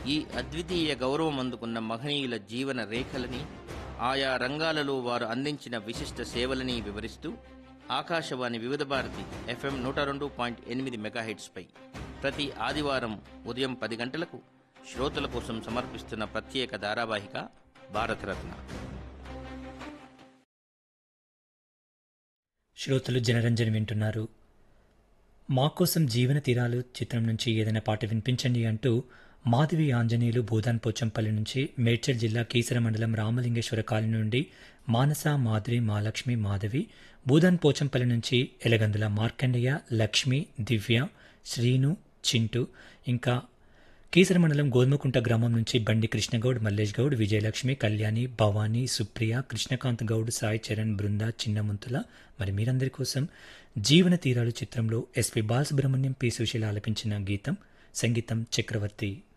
ఈ అద్వితీయ గౌరవం అందుకున్న మహనీయుల జీవన రేఖలని ఆయా రంగాలలో వారు అందించిన విశిష్ట సేవలని వివరిస్తూ ఆకాశవాణి వివిధ భారతి ఎఫ్ఎం నూట రెండు పాయింట్ ఎనిమిది మెగాహెట్స్పై ప్రతి ఆదివారం ఉదయం పది గంటలకు శ్రోతల కోసం సమర్పిస్తున్న ప్రత్యేక ధారావాహిక భారతరత్న శ్రోతలు జనరంజన్ వింటున్నారు మా కోసం జీవన తీరాలు చిత్రం నుంచి ఏదైనా పాట వినిపించండి అంటూ మాధవి ఆంజనేయులు భూదాన్ పోచంపల్లి నుంచి మేడ్చల్ జిల్లా కీసర మండలం రామలింగేశ్వర కాలనీ నుండి మానస మాధురి మాలక్ష్మి మాధవి భూదాన్ పోచంపల్లి నుంచి ఎలగందుల మార్కండయ్య లక్ష్మి దివ్య శ్రీను చింటూ ఇంకా కీసర మండలం గోధుమకుంట గ్రామం నుంచి బండి కృష్ణగౌడ్ మల్లేష్ గౌడ్ విజయలక్ష్మి కళ్యాణి భవానీ సుప్రియ కృష్ణకాంత్ గౌడ్ సాయి చరణ్ బృంద చిన్నముంతుల మరి మీరందరి కోసం జీవన తీరాలు చిత్రంలో ఎస్పి బాలసుబ్రహ్మణ్యం పి సుశీల ఆలపించిన గీతం సంగీతం చక్రవర్తి